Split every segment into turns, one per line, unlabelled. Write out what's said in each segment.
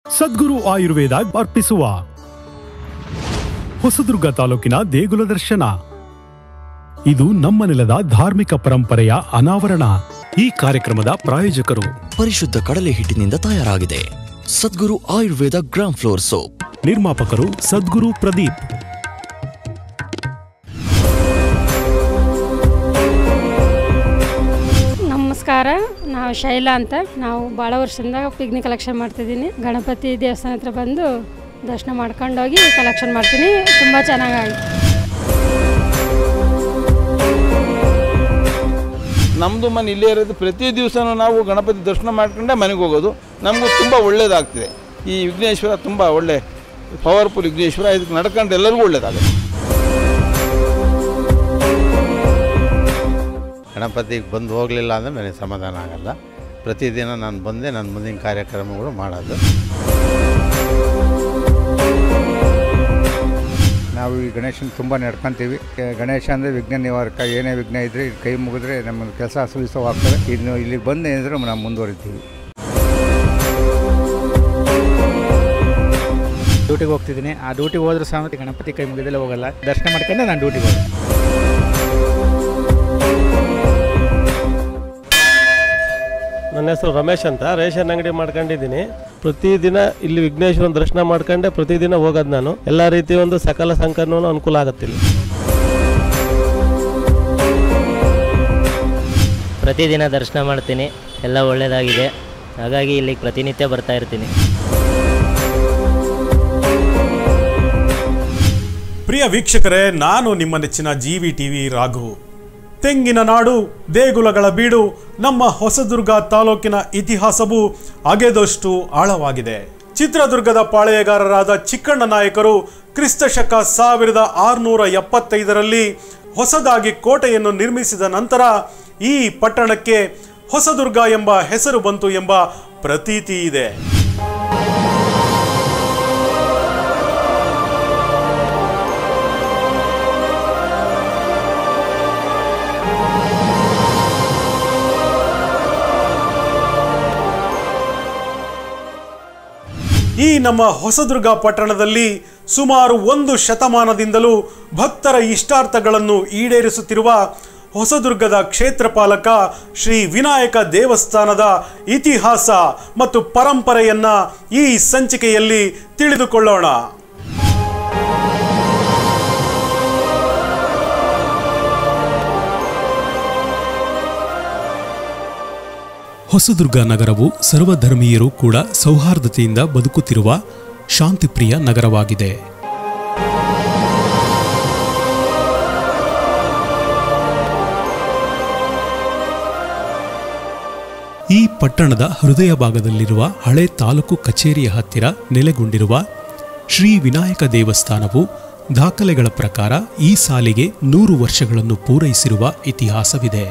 ಸದ್ಗುರು ಆಯುರ್ವೇದ ಅರ್ಪಿಸುವ ಹೊಸದುರ್ಗ ತಾಲೂಕಿನ ದೇಗುಲ ದರ್ಶನ ಇದು ನಮ್ಮ ನೆಲದ ಧಾರ್ಮಿಕ ಪರಂಪರೆಯ ಅನಾವರಣ ಈ ಕಾರ್ಯಕ್ರಮದ ಪ್ರಾಯೋಜಕರು
ಪರಿಶುದ್ಧ ಕಡಲೆ ಹಿಟ್ಟಿನಿಂದ ತಯಾರಾಗಿದೆ Sadguru Ayurveda gram flour soap
ನಿರ್ಮಾಪಕರು ಸದ್ಗುರು ಪ್ರದೀಪ್
ನಮಸ್ಕಾರ ನಾವು ಶೈಲಾ ಅಂತ ನಾವು ಭಾಳ ವರ್ಷದಿಂದ ಪಿಗ್ನಿ ಕಲೆಕ್ಷನ್ ಮಾಡ್ತಿದ್ದೀನಿ ಗಣಪತಿ ದೇವಸ್ಥಾನ ಹತ್ರ ಬಂದು ದರ್ಶನ ಮಾಡ್ಕೊಂಡೋಗಿ ಕಲೆಕ್ಷನ್ ಮಾಡ್ತೀನಿ ತುಂಬ ಚೆನ್ನಾಗಿ
ನಮ್ಮದು ಮನೆ ಇಲ್ಲೇ ಇರೋದು ಪ್ರತಿ ದಿವಸನೂ ನಾವು ಗಣಪತಿ ದರ್ಶನ ಮಾಡ್ಕೊಂಡೇ ಮನೆಗೆ ಹೋಗೋದು ನಮಗೂ ತುಂಬ ಒಳ್ಳೆಯದಾಗ್ತಿದೆ ಈ ವಿಘ್ನೇಶ್ವರ ತುಂಬ ಒಳ್ಳೆ ಪವರ್ಫುಲ್ ವಿಘ್ನೇಶ್ವರ ಇದಕ್ಕೆ ನಡ್ಕೊಂಡು ಎಲ್ಲರಿಗೂ ಒಳ್ಳೆಯದಾಗುತ್ತೆ
ಗಣಪತಿಗೆ ಬಂದು ಹೋಗಲಿಲ್ಲ ಅಂದರೆ ನನಗೆ ಸಮಾಧಾನ ಆಗಲ್ಲ ಪ್ರತಿದಿನ ನಾನು ಬಂದೆ ನನ್ನ ಮುಂದಿನ ಕಾರ್ಯಕ್ರಮಗಳು ಮಾಡೋದು
ನಾವು ಈ ಗಣೇಶನ ತುಂಬ ನಡ್ಕೊಂತೀವಿ ಕೆ- ಗಣೇಶ ಅಂದರೆ ವಿಘ್ನ ನಿವಾರಕ ಏನೇ ವಿಘ್ನ ಇದ್ದರೆ ಇದು ಕೈ ಮುಗಿದ್ರೆ ನಮ್ಮ ಕೆಲಸ ಸುಲಿಸವಾಗ್ತದೆ ಇನ್ನು ಇಲ್ಲಿಗೆ ಬಂದು ಏನಿದ್ರು ನಾವು ಮುಂದುವರಿತೀವಿ
ಡ್ಯೂಟಿಗೆ ಹೋಗ್ತಿದ್ದೀನಿ ಆ ಡ್ಯೂಟಿಗೆ ಹೋದ್ರೂ ಸಮೇತ ಗಣಪತಿ ಕೈ ಮುಗಿದಲ್ಲೇ ಹೋಗಲ್ಲ ದರ್ಶನ ಮಾಡ್ಕೊಂಡು ನಾನು ಡ್ಯೂಟಿಗೆ ಹೋಗ್ತೀನಿ
ನನ್ನ ಹೆಸರು ರಮೇಶ್ ಅಂತ ರೇಷನ್ ಅಂಗಡಿ ಮಾಡ್ಕೊಂಡಿದ್ದೀನಿ ಪ್ರತಿದಿನ ಇಲ್ಲಿ ವಿಘ್ನೇಶ್ವರನ ದರ್ಶನ ಮಾಡ್ಕೊಂಡೆ ಪ್ರತಿದಿನ ಹೋಗೋದು ನಾನು ಎಲ್ಲ ರೀತಿಯ ಒಂದು ಸಕಲ ಸಂಕಲನೂ ಅನುಕೂಲ ಆಗುತ್ತೆ ಇಲ್ಲಿ
ಪ್ರತಿದಿನ ದರ್ಶನ ಮಾಡ್ತೀನಿ ಎಲ್ಲ ಒಳ್ಳೆಯದಾಗಿದೆ ಹಾಗಾಗಿ ಇಲ್ಲಿಗೆ ಪ್ರತಿನಿತ್ಯ ಬರ್ತಾ ಇರ್ತೀನಿ
ಪ್ರಿಯ ವೀಕ್ಷಕರೇ ನಾನು ನಿಮ್ಮ ನೆಚ್ಚಿನ ಜಿವಿ ಟಿವಿ ರಾಘು ತೆಂಗಿನ ನಾಡು ದೇಗುಲಗಳ ಬೀಡು ನಮ್ಮ ಹೊಸದುರ್ಗ ತಾಲೂಕಿನ ಇತಿಹಾಸವು ಅಗೆದಷ್ಟು ಆಳವಾಗಿದೆ ಚಿತ್ರದುರ್ಗದ ಪಾಳೆಯಗಾರರಾದ ಚಿಕ್ಕಣ್ಣ ನಾಯಕರು ಕ್ರಿಸ್ತಶಕ ಸಾವಿರದ ಆರುನೂರ ಎಪ್ಪತ್ತೈದರಲ್ಲಿ ಹೊಸದಾಗಿ ಕೋಟೆಯನ್ನು ನಿರ್ಮಿಸಿದ ನಂತರ ಈ ಪಟ್ಟಣಕ್ಕೆ ಹೊಸದುರ್ಗ ಎಂಬ ಹೆಸರು ಬಂತು ಎಂಬ ಪ್ರತೀತಿ ಇದೆ ಈ ನಮ್ಮ ಹೊಸದುರ್ಗ ಪಟ್ಟಣದಲ್ಲಿ ಸುಮಾರು ಒಂದು ಶತಮಾನದಿಂದಲೂ ಭಕ್ತರ ಇಷ್ಟಾರ್ಥಗಳನ್ನು ಈಡೇರಿಸುತ್ತಿರುವ ಹೊಸದುರ್ಗದ ಕ್ಷೇತ್ರಪಾಲಕ ಶ್ರೀ ವಿನಾಯಕ ದೇವಸ್ಥಾನದ ಇತಿಹಾಸ ಮತ್ತು ಪರಂಪರೆಯನ್ನ ಈ ಸಂಚಿಕೆಯಲ್ಲಿ ತಿಳಿದುಕೊಳ್ಳೋಣ ಹೊಸದುರ್ಗ ನಗರವು ಸರ್ವಧರ್ಮೀಯರು ಕೂಡ ಸೌಹಾರ್ದತೆಯಿಂದ ಬದುಕುತ್ತಿರುವ ಶಾಂತಿಪ್ರಿಯ ನಗರವಾಗಿದೆ ಈ ಪಟ್ಟಣದ ಹೃದಯ ಭಾಗದಲ್ಲಿರುವ ಹಳೆ ತಾಲೂಕು ಕಚೇರಿಯ ಹತ್ತಿರ ನೆಲೆಗೊಂಡಿರುವ ಶ್ರೀ ವಿನಾಯಕ ದೇವಸ್ಥಾನವು ದಾಖಲೆಗಳ ಪ್ರಕಾರ ಈ ಸಾಲಿಗೆ ನೂರು ವರ್ಷಗಳನ್ನು ಪೂರೈಸಿರುವ ಇತಿಹಾಸವಿದೆ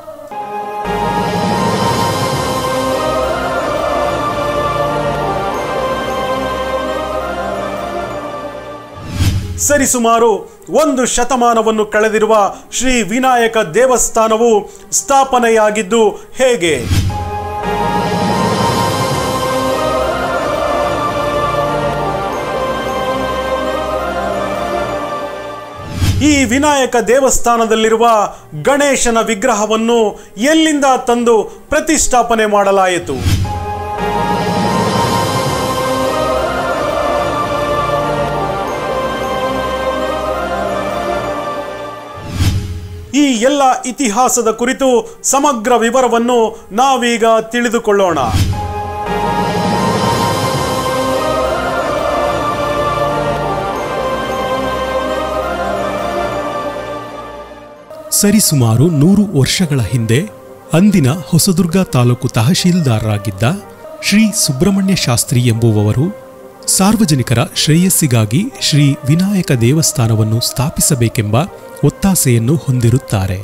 ಸರಿಸುಮಾರು ಒಂದು ಶತಮಾನವನ್ನು ಕಳೆದಿರುವ ಶ್ರೀ ವಿನಾಯಕ ದೇವಸ್ಥಾನವು ಸ್ಥಾಪನೆಯಾಗಿದ್ದು ಹೇಗೆ ಈ ವಿನಾಯಕ ದೇವಸ್ಥಾನದಲ್ಲಿರುವ ಗಣೇಶನ ವಿಗ್ರಹವನ್ನು ಎಲ್ಲಿಂದ ತಂದು ಪ್ರತಿಷ್ಠಾಪನೆ ಮಾಡಲಾಯಿತು ಈ ಎಲ್ಲ ಇತಿಹಾಸದ ಕುರಿತು ಸಮಗ್ರ ವಿವರವನ್ನು ನಾವೀಗ ತಿಳಿದುಕೊಳ್ಳೋಣ ಸರಿಸುಮಾರು ನೂರು ವರ್ಷಗಳ ಹಿಂದೆ ಅಂದಿನ ಹೊಸದುರ್ಗ ತಾಲೂಕು ತಹಶೀಲ್ದಾರರಾಗಿದ್ದ ಶ್ರೀ ಸುಬ್ರಹ್ಮಣ್ಯ ಶಾಸ್ತ್ರಿ ಎಂಬುವವರು ಸಾರ್ವಜನಿಕರ ಶ್ರೇಯಸ್ಸಿಗಾಗಿ ಶ್ರೀ ವಿನಾಯಕ ದೇವಸ್ಥಾನವನ್ನು ಸ್ಥಾಪಿಸಬೇಕೆಂಬ ಒತ್ತಾಸೆಯನ್ನು ಹೊಂದಿರುತ್ತಾರೆ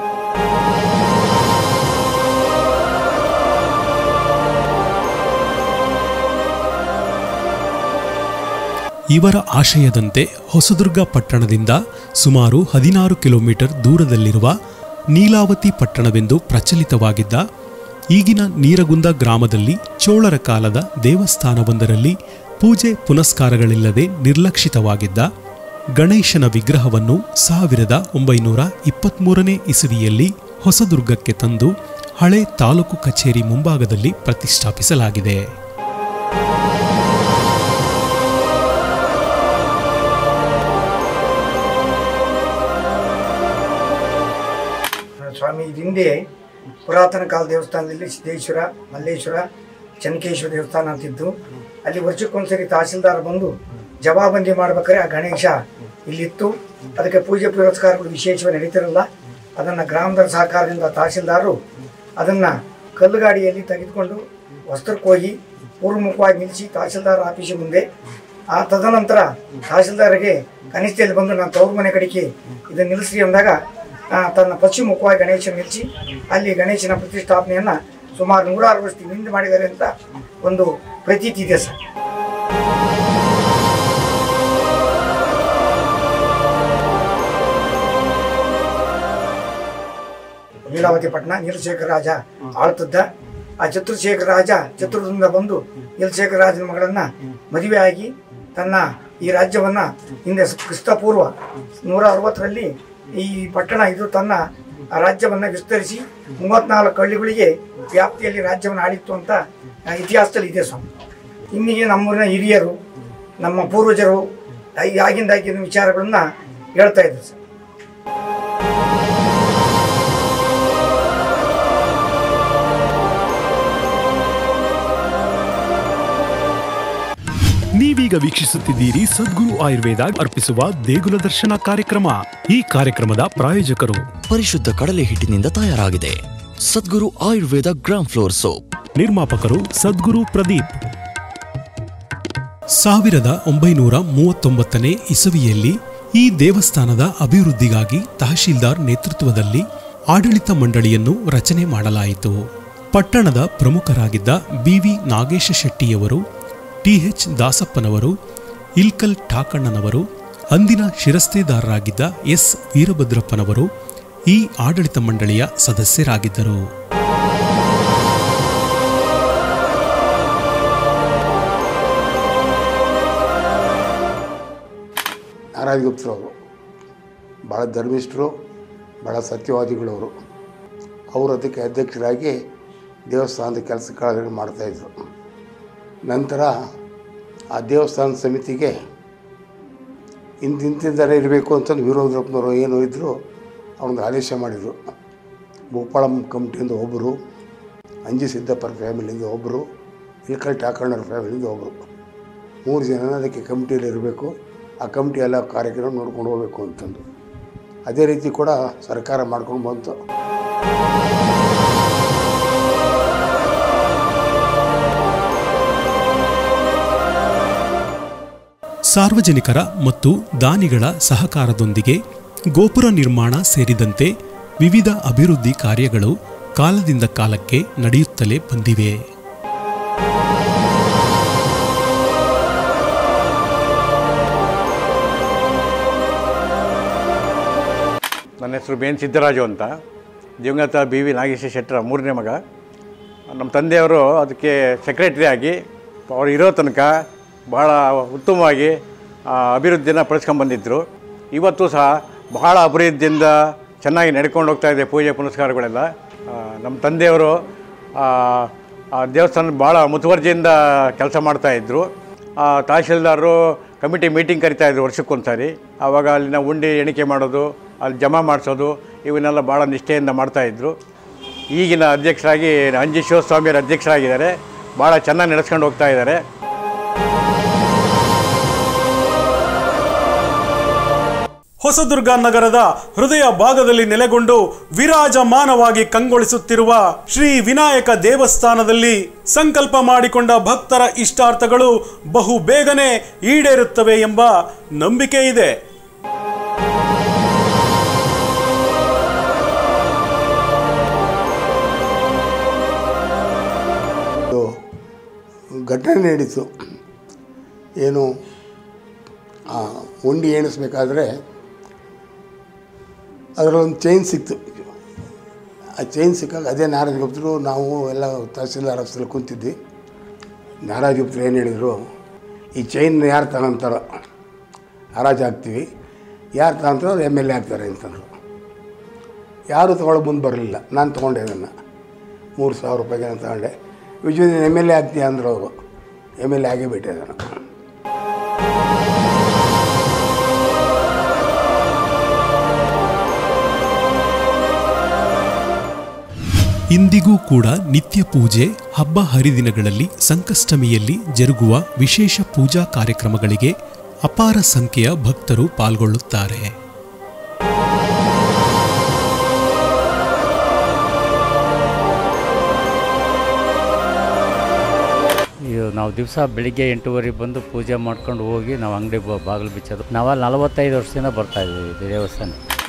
ಇವರ ಆಶಯದಂತೆ ಹೊಸದುರ್ಗ ಪಟ್ಟಣದಿಂದ ಸುಮಾರು ಹದಿನಾರು ಕಿಲೋಮೀಟರ್ ದೂರದಲ್ಲಿರುವ ನೀಲಾವತಿ ಪಟ್ಟಣವೆಂದು ಪ್ರಚಲಿತವಾಗಿದ್ದ ಈಗಿನ ನೀರಗುಂದ ಗ್ರಾಮದಲ್ಲಿ ಚೋಳರ ಕಾಲದ ದೇವಸ್ಥಾನವೊಂದರಲ್ಲಿ ಪೂಜೆ ಪುನಸ್ಕಾರಗಳಿಲ್ಲದೆ ನಿರ್ಲಕ್ಷಿತವಾಗಿದ್ದ ಗಣೇಶನ ವಿಗ್ರಹವನ್ನು ಸಾವಿರದ ಒಂಬೈನೂರ ಇಪ್ಪತ್ಮೂರನೇ ಇಸವಿಯಲ್ಲಿ ಹೊಸದುರ್ಗಕ್ಕೆ ತಂದು ಹಳೆ ತಾಲೂಕು ಕಚೇರಿ ಮುಂಭಾಗದಲ್ಲಿ ಪ್ರತಿಷ್ಠಾಪಿಸಲಾಗಿದೆ
ಸ್ವಾಮಿ ಹಿಂದೆ ಪುರಾತನ ಕಾಲ ದೇವಸ್ಥಾನದಲ್ಲಿ ಸಿದ್ದೇಶ್ವರ ಮಲ್ಲೇಶ್ವರ ಚನ್ನಕೇಶ್ವರ ದೇವಸ್ಥಾನ ಅಂತಿದ್ದು ಅಲ್ಲಿ ವರ್ಷಕ್ಕೊಂದ್ಸರಿ ತಹಸೀಲ್ದಾರ್ ಬಂದು ಜವಾಬಂದಿ ಮಾಡ್ಬೇಕಾದ್ರೆ ಆ ಗಣೇಶ ಇಲ್ಲಿತ್ತು ಅದಕ್ಕೆ ಪೂಜೆ ಪುರಸ್ಕಾರಗಳು ವಿಶೇಷವಾಗಿ ನಡೀತಿರಲ್ಲ ಅದನ್ನು ಗ್ರಾಮದ ಸಹಕಾರದಿಂದ ತಹಸೀಲ್ದಾರರು ಅದನ್ನು ಕಲ್ಲುಗಾಡಿಯಲ್ಲಿ ತೆಗೆದುಕೊಂಡು ವಸ್ತ್ರಕ್ಕೆ ಹೋಗಿ ಪೂರ್ವಮುಖವಾಗಿ ನಿಲ್ಲಿಸಿ ತಹಸೀಲ್ದಾರ್ ಆಫೀಸಿನ ಮುಂದೆ ಆ ತದನಂತರ ತಹಸೀಲ್ದಾರ್ಗೆ ಕನಿಷ್ಠದಲ್ಲಿ ಬಂದು ನಾನು ತವ್ರ ಮನೆ ಕಡೆಗೆ ಇದನ್ನು ನಿಲ್ಲಿಸಿ ಅಂದಾಗ ಆ, ತನ್ನ ಪಶ್ಚಿಮ ಮುಖವಾಗಿ ಗಣೇಶನ ನಿಲ್ಲಿಸಿ ಅಲ್ಲಿ ಗಣೇಶನ ಪ್ರತಿಷ್ಠಾಪನೆಯನ್ನು ಸುಮಾರು ನೂರಾರು ವರ್ಷದ ಹಿಂದೆ ಮಾಡಿದ್ದಾರೆ ಅಂತ ಒಂದು ಪ್ರತೀತಿ ಇದೆ ಸರ್ ಲೀಲಾವತಿ ಪಟ್ಟಣ ನೀಲಶೇಖರ ರಾಜ ಆಳ್ತಿದ್ದ ಆ ಚತುರ್ಶೇಖರ ರಾಜ ಚತುರ್ದಿಂದ ಬಂದು ನೀಲಶೇಖರ ರಾಜನ ಮಗಳನ್ನ ಮದುವೆಯಾಗಿ ತನ್ನ ಈ ರಾಜ್ಯವನ್ನ ಹಿಂದೆ ಕ್ರಿಸ್ತಪೂರ್ವ ನೂರ ಅರವತ್ತರಲ್ಲಿ ಈ ಪಟ್ಟಣ ಇದು ತನ್ನ ಆ ರಾಜ್ಯವನ್ನ ವಿಸ್ತರಿಸಿ ಮೂವತ್ನಾಲ್ಕು ಹಳ್ಳಿಗಳಿಗೆ ವ್ಯಾಪ್ತಿಯಲ್ಲಿ ರಾಜ್ಯವನ್ನು ಆಳಿತ್ತು ಅಂತ ಆ, ಇತಿಹಾಸದಲ್ಲಿ ಇದೆ ಸ್ವಾಮಿ ಇನ್ನಿಗೆ ನಮ್ಮೂರಿನ ಹಿರಿಯರು ನಮ್ಮ ಪೂರ್ವಜರು ಈ ಆಗಿಂದಾಗಿನ ವಿಚಾರಗಳನ್ನ ಹೇಳ್ತಾ ಇದ್ದಾರೆ ಸರ್
ನೀವೀಗ ವೀಕ್ಷಿಸುತ್ತಿದ್ದೀರಿ ಸದ್ಗುರು ಆಯುರ್ವೇದ ಅರ್ಪಿಸುವ ದೇಗುಲ ದರ್ಶನ ಕಾರ್ಯಕ್ರಮ ಈ ಕಾರ್ಯಕ್ರಮದ ಪ್ರಾಯೋಜಕರು
ಪರಿಶುದ್ಧ ಕಡಲೆ ಹಿಟ್ಟಿನಿಂದ ತಯಾರಾಗಿದೆ Sadguru Ayurveda gram flour soap
ನಿರ್ಮಾಪಕರು ಸದ್ಗುರು ಪ್ರದೀಪ್ ಸಾವಿರದ ಒಂಬೈನೂರ ಮೂವತ್ತೊಂಬತ್ತನೇ ಇಸವಿಯಲ್ಲಿ ಈ ದೇವಸ್ಥಾನದ ಅಭಿವೃದ್ಧಿಗಾಗಿ ತಹಶೀಲ್ದಾರ್ ನೇತೃತ್ವದಲ್ಲಿ ಆಡಳಿತ ಮಂಡಳಿಯನ್ನು ರಚನೆ ಮಾಡಲಾಯಿತು ಪಟ್ಟಣದ ಪ್ರಮುಖರಾಗಿದ್ದ ಬಿವಿ ನಾಗೇಶ ಶೆಟ್ಟಿಯವರು ಟಿಎಚ್ ದಾಸಪ್ಪನವರು ಇಲ್ಕಲ್ ಠಾಕಣ್ಣನವರು ಅಂದಿನ ಶಿರಸ್ತೇದಾರರಾಗಿದ್ದ ಎಸ್ ವೀರಭದ್ರಪ್ಪನವರು ಈ ಆಡಳಿತ ಮಂಡಳಿಯ ಸದಸ್ಯರಾಗಿದ್ದರು
ನಾರಾಯಣ ಗುಪ್ತರವರು ಭಾಳ ಧರ್ಮಿಷ್ಠರು ಭಾಳ ಸತ್ಯವಾದಿಗಳವರು ಅವರು ಅದಕ್ಕೆ ಅಧ್ಯಕ್ಷರಾಗಿ ದೇವಸ್ಥಾನದ ಕೆಲಸ ಕಾರ್ಯಗಳು ಮಾಡ್ತಾಯಿದ್ರು ನಂತರ ಆ ದೇವಸ್ಥಾನದ ಸಮಿತಿಗೆ ಇಂತಿಂತಿಂದಲೇ ಇರಬೇಕು ಅಂತಂದು ವೀರೋದ್ರಪ್ಪನವರು ಏನು ಇದ್ದರು ಅವ್ರನ್ನ ಆದೇಶ ಮಾಡಿದರು ಭೂಪಾಳಂ ಕಮಿಟಿಯಿಂದ ಒಬ್ಬರು ಅಂಜಿ ಸಿದ್ದಪ್ಪರ ಫ್ಯಾಮಿಲಿಯಿಂದ ಒಬ್ಬರು ಇಲ್ಕಲ್ ಠಾಕಣ್ಣರ ಫ್ಯಾಮಿಲಿಯಿಂದ ಒಬ್ಬರು ಮೂರು ಜನ ಅದಕ್ಕೆ ಕಮಿಟಿಯಲ್ಲಿ ಇರಬೇಕು ಆ ಕಮಿಟಿ ಎಲ್ಲ ಕಾರ್ಯಕ್ರಮ ನೋಡ್ಕೊಂಡು ಹೋಗ್ಬೇಕು ಅಂತಂದು ಅದೇ ರೀತಿ ಕೂಡ ಸರ್ಕಾರ ಮಾಡ್ಕೊಂಡು ಬಂತು
ಸಾರ್ವಜನಿಕರ ಮತ್ತು ದಾನಿಗಳ ಸಹಕಾರದೊಂದಿಗೆ ಗೋಪುರ ನಿರ್ಮಾಣ ಸೇರಿದಂತೆ ವಿವಿಧ ಅಭಿವೃದ್ಧಿ ಕಾರ್ಯಗಳು ಕಾಲದಿಂದ ಕಾಲಕ್ಕೆ ನಡೆಯುತ್ತಲೇ ಬಂದಿವೆ
ನನ್ನ ಹೆಸರು ಬೇನ್ ಸಿದ್ದರಾಜು ಅಂತ ದಿವಂಗತ ಬಿ ವಿ ನಾಗೇಶ ಶೆಟ್ಟರ ಮೂರನೇ ಮಗ ನಮ್ಮ ತಂದೆಯವರು ಅದಕ್ಕೆ ಸೆಕ್ರೆಟರಿ ಆಗಿ ಅವ್ರು ಇರೋ ತನಕ ಭಾಳ ಉತ್ತಮವಾಗಿ ಆ, ಅಭಿವೃದ್ಧಿನ ಪಡಿಸ್ಕೊಂಬಂದಿದ್ದರು ಇವತ್ತು ಸಹ ಬಹಳ ಅಭಿವೃದ್ಧಿಯಿಂದ ಚೆನ್ನಾಗಿ ನಡ್ಕೊಂಡು ಹೋಗ್ತಾ ಇದೆ ಪೂಜೆ ಪುನಸ್ಕಾರಗಳೆಲ್ಲ ಆ, ನಮ್ಮ ತಂದೆಯವರು ಆ, ಆ ದೇವಸ್ಥಾನ ಭಾಳ ಮುತುವರ್ಜಿಯಿಂದ ಕೆಲಸ ಮಾಡ್ತಾಯಿದ್ರು ತಹಶೀಲ್ದಾರರು ಕಮಿಟಿ ಮೀಟಿಂಗ್ ಕರಿತಾಯಿದ್ರು ವರ್ಷಕ್ಕೊಂದ್ಸಾರಿ ಆವಾಗ ಅಲ್ಲಿನ ಉಂಡಿ ಎಣಿಕೆ ಮಾಡೋದು ಅಲ್ಲಿ ಜಮಾ ಮಾಡಿಸೋದು ಇವನ್ನೆಲ್ಲ ಭಾಳ ನಿಷ್ಠೆಯಿಂದ ಮಾಡ್ತಾಯಿದ್ರು ಈಗಿನ ಅಧ್ಯಕ್ಷರಾಗಿ ಅಂಜಿ ಶಿವಸ್ವಾಮಿಯವರು ಅಧ್ಯಕ್ಷರಾಗಿದ್ದಾರೆ ಭಾಳ ಚೆನ್ನಾಗಿ ನಡೆಸ್ಕೊಂಡು ಹೋಗ್ತಾ ಇದ್ದಾರೆ
ಹೊಸದುರ್ಗ ನಗರದ ಹೃದಯ ಭಾಗದಲ್ಲಿ ನೆಲೆಗೊಂಡು ವಿರಾಜಮಾನವಾಗಿ ಕಂಗೊಳಿಸುತ್ತಿರುವ ಶ್ರೀ ವಿನಾಯಕ ದೇವಸ್ಥಾನದಲ್ಲಿ ಸಂಕಲ್ಪ ಮಾಡಿಕೊಂಡ ಭಕ್ತರ ಇಷ್ಟಾರ್ಥಗಳು ಬಹು ಬೇಗನೆ ಈಡೇರುತ್ತವೆ ಎಂಬ ನಂಬಿಕೆ ಇದೆ
ಒಂದು ಘಟನೆ ನಡೀತು ಏನು ಆ ಉಂಡಿ ಎಣಿಸ್ಬೇಕಾದ್ರೆ ಅದರಲ್ಲೊಂದು ಚೈನ್ ಸಿಕ್ತು ಆ ಚೈನ್ ಸಿಕ್ಕಾಗ ಅದೇ ನಾರಾಯಣ ಗುಪ್ತರು ನಾವು ಎಲ್ಲ ತಹಸೀಲ್ದಾರ್ ಆಫೀಸಲ್ಲಿ ಕುಂತಿದ್ವಿ ನಾರಾಯಣ ಗುಪ್ತರು ಏನು ಹೇಳಿದರು ಈ ಚೈನ್ ಯಾರು ತಗೊಂತಾರೋ ಹರಾಜು ಹಾಕ್ತೀವಿ ಯಾರು ತಗೊಂತಾರೋ ಅವ್ರು ಎಮ್ ಎಲ್ ಎ ಆಗ್ತಾರೆ ಅಂತಂದರು ಯಾರೂ ತೊಗೊಳಕ್ಕೆ ಮುಂದೆ ಬರಲಿಲ್ಲ ನಾನು ತೊಗೊಂಡೆ ಅದನ್ನು ಮೂರು ಸಾವಿರ ರೂಪಾಯಿಗೆ ನಾನು ತಗೊಂಡೆ ವಿಜಯ ಎಮ್ ಎಲ್ ಎ ಆಗ್ತೀಯ ಅಂದರು ಅವರು ಎಮ್ ಎಲ್ ಎ ಆಗೇ ಬಿಟ್ಟೆ ನಾನು
ಇಂದಿಗೂ ಕೂಡ ನಿತ್ಯ ಪೂಜೆ ಹಬ್ಬ ಹರಿದಿನಗಳಲ್ಲಿ ಸಂಕಷ್ಟಮಿಯಲ್ಲಿ ಜರುಗುವ ವಿಶೇಷ ಪೂಜಾ ಕಾರ್ಯಕ್ರಮಗಳಿಗೆ ಅಪಾರ ಸಂಖ್ಯೆಯ ಭಕ್ತರು ಪಾಲ್ಗೊಳ್ಳುತ್ತಾರೆ
ಇದು ನಾವು ದಿವಸ ಬೆಳಿಗ್ಗೆ ಎಂಟೂವರೆಗೆ ಬಂದು ಪೂಜೆ ಮಾಡ್ಕೊಂಡು ಹೋಗಿ ನಾವು ಅಂಗಡಿ ಬಾಗಿಲು ಬಿಚ್ಚೋದು ನಾವಲ್ಲಿ ನಲವತ್ತೈದು ವರ್ಷದಿಂದ ಬರ್ತಾ ಇದ್ದೀವಿ ಇದು ದೇವಸ್ಥಾನ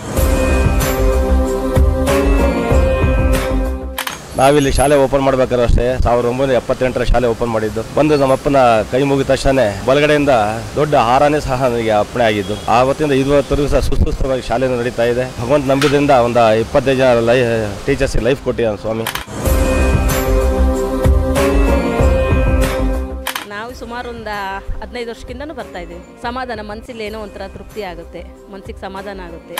ನಾವಿಲ್ಲಿ ಶಾಲೆ ಓಪನ್ ಮಾಡ್ಬೇಕಾದ್ರೆ ಅಷ್ಟೇ ಸಾವಿರದ ಒಂಬೈನೂರ ಎಪ್ಪತ್ತೆಂಟರ ಶಾಲೆ ಓಪನ್ ಮಾಡಿದ್ದು ಬಂದು ನಮ್ಮಪ್ಪನ ಕೈ ಮುಗಿದ ತಕ್ಷಣ ಬಲಗಡೆಯಿಂದ ದೊಡ್ಡ ಹಾರನೇ ಸಹ ನನಗೆ ಅಪ್ಪಣೆ ಆಗಿದ್ದು ಆವತ್ತಿಂದ ಇದುವರೆಗೂ ಸಹ ಸುಸ್ತುಸ್ತವಾಗಿ ಶಾಲೆ ನಡೀತಾ ಇದೆ ಭಗವಂತ ನಂಬಿದ್ರಿಂದ ಒಂದು ಇಪ್ಪತ್ತೈದು ಜನ ಲೈ ಟೀಚರ್ಸ್ಗೆ ಲೈಫ್ ಕೊಟ್ಟಿದ್ದಾನೆ ಸ್ವಾಮಿ
ನಾವು ಸುಮಾರು ಒಂದು ಹದಿನೈದು ವರ್ಷಕ್ಕಿಂತನೂ ಬರ್ತಾ ಇದ್ದೀವಿ ಸಮಾಧಾನ ಮನಸ್ಸಲ್ಲಿ ಏನೋ ಒಂಥರ ತೃಪ್ತಿ ಆಗುತ್ತೆ ಮನಸ್ಸಿಗೆ ಸಮಾಧಾನ ಆಗುತ್ತೆ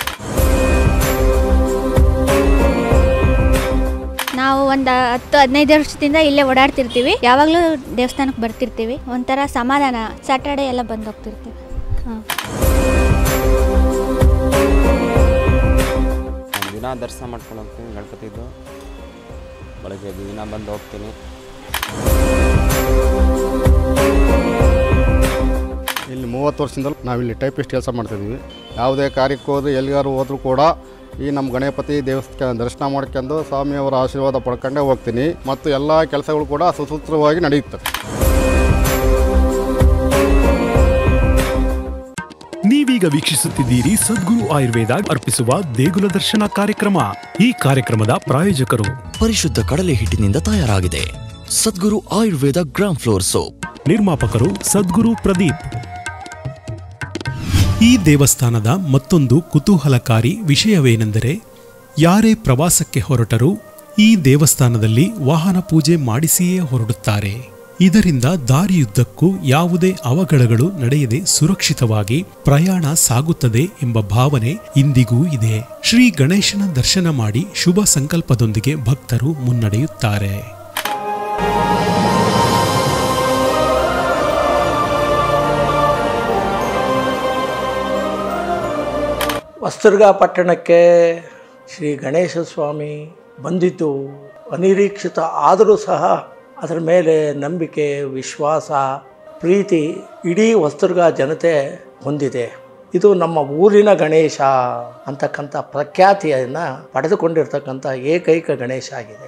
ನಾವು ಒಂದು ಹತ್ತು ಹದಿನೈದು ವರ್ಷದಿಂದ ಇಲ್ಲೇ ಓಡಾಡ್ತಿರ್ತೀವಿ ಯಾವಾಗಲೂ ದೇವಸ್ಥಾನಕ್ಕೆ ಬರ್ತಿರ್ತೀವಿ ಒಂಥರ ಸಮಾಧಾನ ಸ್ಯಾಟರ್ಡೆ ಎಲ್ಲ ಬಂದು ಹೋಗ್ತಿರ್ತೀವಿ ಹಾಂ
ದಿನ ದರ್ಶನ ಮಾಡ್ಕೊಂಡು ಹೋಗ್ತೀನಿ ಗಣಪತಿದ್ದು ಬೆಳಗ್ಗೆ ದಿನ ಬಂದು ಹೋಗ್ತೀನಿ
ಇಲ್ಲಿ ಮೂವತ್ತು ವರ್ಷದಿಂದಲೂ ನಾವಿಲ್ಲಿ ಟೈಪಿಸ್ಟ್ ಕೆಲಸ ಮಾಡ್ತಿದ್ದೀವಿ ಯಾವುದೇ ಕಾರ್ಯಕ್ಕೆ ಹೋದ್ರೆ ಎಲ್ಲಿಗಾರು ಹೋದ್ರೂ ಕೂಡ ಈ ನಮ್ಮ ಗಣಪತಿ ದೇವಸ್ಥಾನ ದರ್ಶನ ಮಾಡ್ಕೊಂಡು ಸ್ವಾಮಿಯವರ ಆಶೀರ್ವಾದ ಪಡ್ಕೊಂಡೇ ಹೋಗ್ತೀನಿ ಮತ್ತು ಎಲ್ಲ ಕೆಲಸಗಳು ಕೂಡ ಸುಸೂತ್ರವಾಗಿ ನಡೆಯುತ್ತೆ
ನೀವೀಗ ವೀಕ್ಷಿಸುತ್ತಿದ್ದೀರಿ ಸದ್ಗುರು ಆಯುರ್ವೇದ ಅರ್ಪಿಸುವ ದೇಗುಲ ದರ್ಶನ ಕಾರ್ಯಕ್ರಮ ಈ ಕಾರ್ಯಕ್ರಮದ ಪ್ರಾಯೋಜಕರು
ಪರಿಶುದ್ಧ ಕಡಲೆ ಹಿಟ್ಟಿನಿಂದ ತಯಾರಾಗಿದೆ Sadguru Ayurveda gram flour soap
ನಿರ್ಮಾಪಕರು ಸದ್ಗುರು ಪ್ರದೀಪ್ ಈ ದೇವಸ್ಥಾನದ ಮತ್ತೊಂದು ಕುತೂಹಲಕಾರಿ ವಿಷಯವೇನೆಂದರೆ ಯಾರೇ ಪ್ರವಾಸಕ್ಕೆ ಹೊರಟರೂ ಈ ದೇವಸ್ಥಾನದಲ್ಲಿ ವಾಹನ ಪೂಜೆ ಮಾಡಿಸಿಯೇ ಹೊರಡುತ್ತಾರೆ ಇದರಿಂದ ದಾರಿಯುದ್ದಕ್ಕೂ ಯಾವುದೇ ಅವಘಡಗಳು ನಡೆಯದೆ ಸುರಕ್ಷಿತವಾಗಿ ಪ್ರಯಾಣ ಸಾಗುತ್ತದೆ ಎಂಬ ಭಾವನೆ ಇಂದಿಗೂ ಇದೆ ಶ್ರೀ ಗಣೇಶನ ದರ್ಶನ ಮಾಡಿ ಶುಭ ಸಂಕಲ್ಪದೊಂದಿಗೆ ಭಕ್ತರು ಮುನ್ನಡೆಯುತ್ತಾರೆ
ಹೊಸದುರ್ಗ ಪಟ್ಟಣಕ್ಕೆ ಶ್ರೀ ಗಣೇಶ ಸ್ವಾಮಿ ಬಂದಿದ್ದು ಅನಿರೀಕ್ಷಿತ ಆದರೂ ಸಹ ಅದರ ಮೇಲೆ ನಂಬಿಕೆ ವಿಶ್ವಾಸ ಪ್ರೀತಿ ಇಡೀ ಹೊಸದುರ್ಗ ಜನತೆ ಹೊಂದಿದೆ ಇದು ನಮ್ಮ ಊರಿನ ಗಣೇಶ ಅಂತಕ್ಕಂಥ ಪ್ರಖ್ಯಾತಿಯನ್ನು ಪಡೆದುಕೊಂಡಿರ್ತಕ್ಕಂಥ ಏಕೈಕ ಗಣೇಶ ಆಗಿದೆ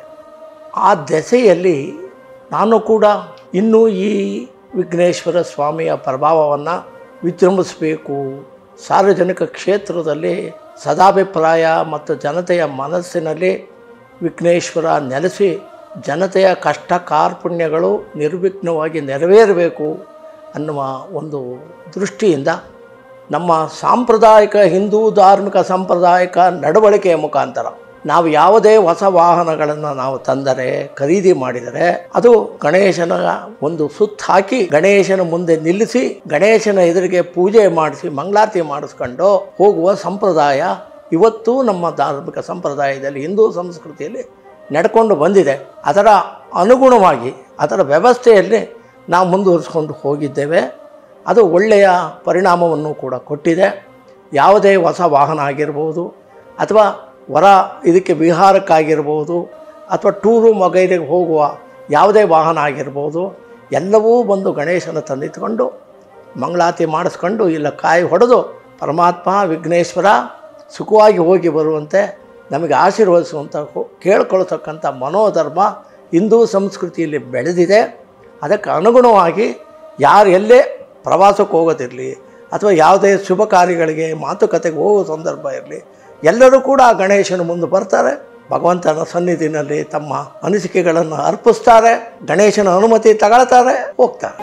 ಆ ದೆಸೆಯಲ್ಲಿ ನಾನು ಕೂಡ ಇನ್ನೂ ಈ ವಿಘ್ನೇಶ್ವರ ಸ್ವಾಮಿಯ ಪ್ರಭಾವವನ್ನು ವಿಜೃಂಭಿಸಬೇಕು ಸಾರ್ವಜನಿಕ ಕ್ಷೇತ್ರದಲ್ಲಿ ಸದಾಭಿಪ್ರಾಯ ಮತ್ತು ಜನತೆಯ ಮನಸ್ಸಿನಲ್ಲಿ ವಿಘ್ನೇಶ್ವರ ನೆಲೆಸಿ ಜನತೆಯ ಕಷ್ಟ ಕಾರ್ಪಣ್ಯಗಳು ನಿರ್ವಿಘ್ನವಾಗಿ ನೆರವೇರಬೇಕು ಅನ್ನುವ ಒಂದು ದೃಷ್ಟಿಯಿಂದ ನಮ್ಮ ಸಾಂಪ್ರದಾಯಿಕ ಹಿಂದೂ ಧಾರ್ಮಿಕ ಸಾಂಪ್ರದಾಯಿಕ ನಡವಳಿಕೆಯ ಮುಖಾಂತರ ನಾವು ಯಾವುದೇ ಹೊಸ ವಾಹನಗಳನ್ನು ನಾವು ತಂದರೆ ಖರೀದಿ ಮಾಡಿದರೆ ಅದು ಗಣೇಶನ ಒಂದು ಸುತ್ತ ಹಾಕಿ ಗಣೇಶನ ಮುಂದೆ ನಿಲ್ಲಿಸಿ ಗಣೇಶನ ಎದುರಿಗೆ ಪೂಜೆ ಮಾಡಿಸಿ ಮಂಗಳಾರತಿ ಮಾಡಿಸ್ಕೊಂಡು ಹೋಗುವ ಸಂಪ್ರದಾಯ ಇವತ್ತು ನಮ್ಮ ಧಾರ್ಮಿಕ ಸಂಪ್ರದಾಯದಲ್ಲಿ ಹಿಂದೂ ಸಂಸ್ಕೃತಿಯಲ್ಲಿ ನಡ್ಕೊಂಡು ಬಂದಿದೆ ಅದರ ಅನುಗುಣವಾಗಿ ಅದರ ವ್ಯವಸ್ಥೆಯಲ್ಲಿ ನಾವು ಮುಂದುವರಿಸ್ಕೊಂಡು ಹೋಗಿದ್ದೇವೆ ಅದು ಒಳ್ಳೆಯ ಪರಿಣಾಮವನ್ನು ಕೂಡ ಕೊಟ್ಟಿದೆ ಯಾವುದೇ ಹೊಸ ವಾಹನ ಆಗಿರ್ಬೋದು ಅಥವಾ ಹೊರ ಇದಕ್ಕೆ ವಿಹಾರಕ್ಕಾಗಿರ್ಬೋದು ಅಥವಾ ಟೂರು ಮಗೈರಿಗೆ ಹೋಗುವ ಯಾವುದೇ ವಾಹನ ಆಗಿರ್ಬೋದು ಎಲ್ಲವೂ ಬಂದು ಗಣೇಶನ ತಂದಿಟ್ಕೊಂಡು ಮಂಗಳಾರತಿ ಮಾಡಿಸ್ಕೊಂಡು ಇಲ್ಲ ಕಾಯಿ ಹೊಡೆದು ಪರಮಾತ್ಮ ವಿಘ್ನೇಶ್ವರ ಸುಖವಾಗಿ ಹೋಗಿ ಬರುವಂತೆ ನಮಗೆ ಆಶೀರ್ವದಿಸುವಂಥ ಹೋ- ಕೇಳ್ಕೊಳ್ತಕ್ಕಂಥ ಮನೋಧರ್ಮ ಹಿಂದೂ ಸಂಸ್ಕೃತಿಯಲ್ಲಿ ಬೆಳೆದಿದೆ ಅದಕ್ಕೆ ಅನುಗುಣವಾಗಿ ಯಾರು ಎಲ್ಲೇ ಪ್ರವಾಸಕ್ಕೆ ಹೋಗೋದಿರಲಿ ಅಥವಾ ಯಾವುದೇ ಶುಭ ಕಾರ್ಯಗಳಿಗೆ ಮಾತುಕತೆಗೆ ಹೋಗೋ ಸಂದರ್ಭ ಇರಲಿ ಎಲ್ಲರೂ ಕೂಡ ಆ ಗಣೇಶನ ಮುಂದೆ ಬರ್ತಾರೆ ಭಗವಂತನ ಸನ್ನಿಧಿನಲ್ಲಿ ತಮ್ಮ ಅನಿಸಿಕೆಗಳನ್ನು ಅರ್ಪಿಸ್ತಾರೆ ಗಣೇಶನ ಅನುಮತಿ ತಗೊಳ್ತಾರೆ ಹೋಗ್ತಾರೆ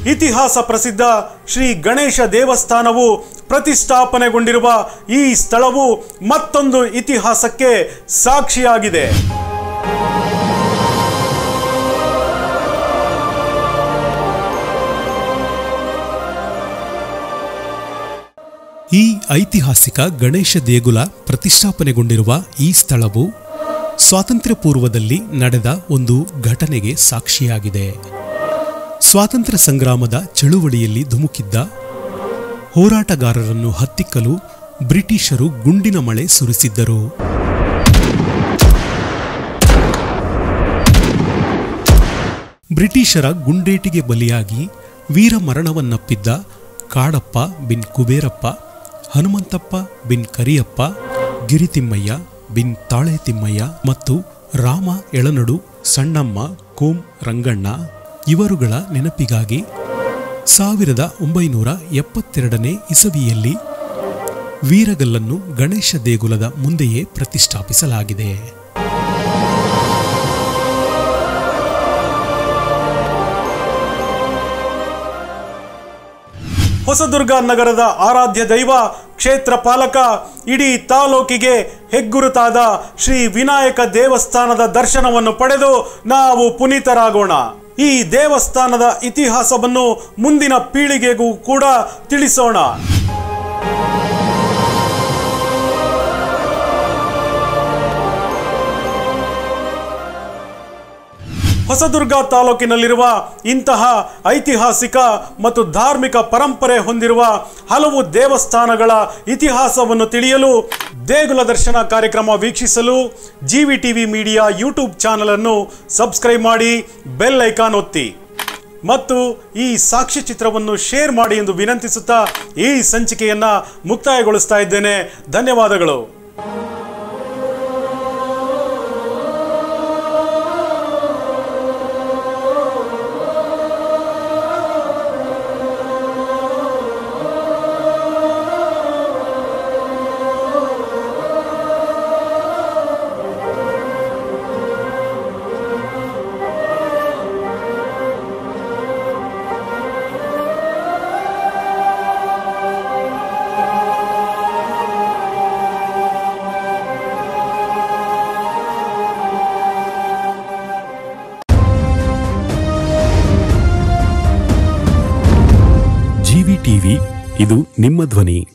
ಇತಿಹಾಸ ಪ್ರಸಿದ್ಧ ಶ್ರೀ ಗಣೇಶ ದೇವಸ್ಥಾನವು ಪ್ರತಿಷ್ಠಾಪನೆಗೊಂಡಿರುವ ಈ ಸ್ಥಳವು ಮತ್ತೊಂದು ಇತಿಹಾಸಕ್ಕೆ ಸಾಕ್ಷಿಯಾಗಿದೆ
ಈ ಐತಿಹಾಸಿಕ ಗಣೇಶ ದೇಗುಲ ಪ್ರತಿಷ್ಠಾಪನೆಗೊಂಡಿರುವ ಈ ಸ್ಥಳವು ಸ್ವಾತಂತ್ರ್ಯ ಪೂರ್ವದಲ್ಲಿ ನಡೆದ ಒಂದು ಘಟನೆಗೆ ಸಾಕ್ಷಿಯಾಗಿದೆ ಸ್ವಾತಂತ್ರ್ಯ ಸಂಗ್ರಾಮದ ಚಳುವಳಿಯಲ್ಲಿ ಧುಮುಕಿದ್ದ ಹೋರಾಟಗಾರರನ್ನು ಹತ್ತಿಕ್ಕಲು ಬ್ರಿಟಿಷರು ಗುಂಡಿನ ಮಳೆ ಸುರಿಸಿದ್ದರು ಬ್ರಿಟಿಷರ ಗುಂಡೇಟಿಗೆ ಬಲಿಯಾಗಿ ವೀರಮರಣವನ್ನಪ್ಪಿದ್ದ ಕಾಡಪ್ಪ ಬಿನ್ ಕುಬೇರಪ್ಪ ಹನುಮಂತಪ್ಪ ಬಿನ್ ಕರಿಯಪ್ಪ ಗಿರಿತಿಮ್ಮಯ್ಯ ಬಿನ್ ತಾಳೆ ತಿಮ್ಮಯ್ಯ ಮತ್ತು ರಾಮ ಎಳನಡು ಸಣ್ಣಮ್ಮ ಕೋಂ ರಂಗಣ್ಣ ಇವರುಗಳ ನೆನಪಿಗಾಗಿ ಸಾವಿರದ ಒಂಬೈನೂರ ಎಪ್ಪತ್ತೆರಡನೇ ಇಸವಿಯಲ್ಲಿ ವೀರಗಲ್ಲನ್ನು ಗಣೇಶ ದೇಗುಲದ ಮುಂದೆಯೇ ಪ್ರತಿಷ್ಠಾಪಿಸಲಾಗಿದೆ
ಹೊಸದುರ್ಗ ನಗರದ ಆರಾಧ್ಯ ದೈವ ಕ್ಷೇತ್ರ ಪಾಲಕ ಇಡೀ ತಾಲೂಕಿಗೆ ಹೆಗ್ಗುರುತಾದ ಶ್ರೀ ವಿನಾಯಕ ದೇವಸ್ಥಾನದ ದರ್ಶನವನ್ನು ಪಡೆದು ನಾವು ಪುನೀತರಾಗೋಣ ಈ ದೇವಸ್ಥಾನದ ಇತಿಹಾಸವನ್ನು ಮುಂದಿನ ಪೀಳಿಗೆಗೂ ಕೂಡ ತಿಳಿಸೋಣ ಹೊಸದುರ್ಗ ತಾಲೂಕಿನಲ್ಲಿರುವ ಇಂತಹ ಐತಿಹಾಸಿಕ ಮತ್ತು ಧಾರ್ಮಿಕ ಪರಂಪರೆ ಹೊಂದಿರುವ ಹಲವು ದೇವಸ್ಥಾನಗಳ ಇತಿಹಾಸವನ್ನು ತಿಳಿಯಲು ದೇಗುಲ ದರ್ಶನ ಕಾರ್ಯಕ್ರಮ ವೀಕ್ಷಿಸಲು GV TV media YouTube channel ಅನ್ನು ಸಬ್ಸ್ಕ್ರೈಬ್ ಮಾಡಿ ಬೆಲ್ ಐಕಾನ್ ಒತ್ತಿ ಮತ್ತು ಈ ಸಾಕ್ಷ್ಯ ಚಿತ್ರವನ್ನು ಶೇರ್ ಮಾಡಿ ಎಂದು ವಿನಂತಿಸುತ್ತಾ ಈ ಸಂಚಿಕೆಯನ್ನ ಮುಕ್ತಾಯಗೊಳಿಸ್ತಾ ಇದ್ದೇನೆ ಧನ್ಯವಾದಗಳು
ಜಿವಿ ಟಿವಿ ಇದು ನಿಮ್ಮ ಧ್ವನಿ